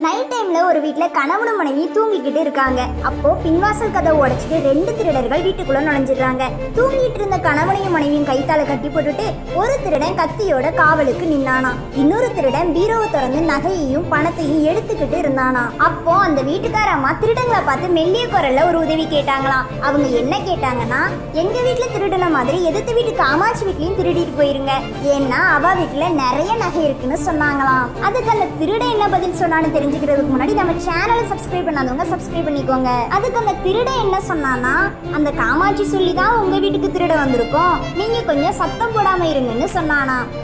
night டைம்ல ஒரு வீட்ல கணவனும் மனைவி தூங்கிக்கிட்டு இருக்காங்க அப்போ பின்வாசல் கதவை உடைச்சிட்டு ரெண்டு திருடர்கள் வீட்டுக்குள்ள நுழைஞ்சிடுறாங்க தூங்கிட்டு இருந்த கணவனையும் மனைவியும் கைத்தால கட்டி போட்டுட்டு ஒரு திருடன் கத்தியோட காவலுக்கு நின்னானா இன்னொரு திருடன் பீரோவை திறந்து நகையையும் பணத்தையும் எடுத்துக்கிட்டு இருந்தானா அப்போ அந்த வீட்டுக்கார அம்மா திருடங்களை பார்த்து மெல்லிய குரல்ல ஒரு உதவி கேட்டாங்களாம் அவங்க என்ன கேட்டாங்கன்னா எங்க வீட்ல திருடின மாதிரி எதிர்த்த வீட்டு காமாட்சி வீட்லயும் திருடிட்டு போயிருங்க ஏன்னா அவ வீட்ல நிறைய நகை இருக்குன்னு சொன்னாங்களாம் அதுக்கு அந்த திருடன் என்ன பதில் சொன்னான்னு தெரிஞ்சுக்கிறதுக்கு முன்னாடி நம்ம சேனலை சப்ஸ்கிரைப் பண்ணாதவங்க சப்ஸ்கிரைப் பண்ணிக்கோங்க அதுக்கு அந்த திருடன் என்ன சொன்னானா அந்த காமாட்சி சொல்லி தான் உங்க வீட்டுக்கு திருட வந்திருக்கோம் நீங்க கொஞ்சம் சத்தம் போடாம இருங்கன்னு சொன்னானா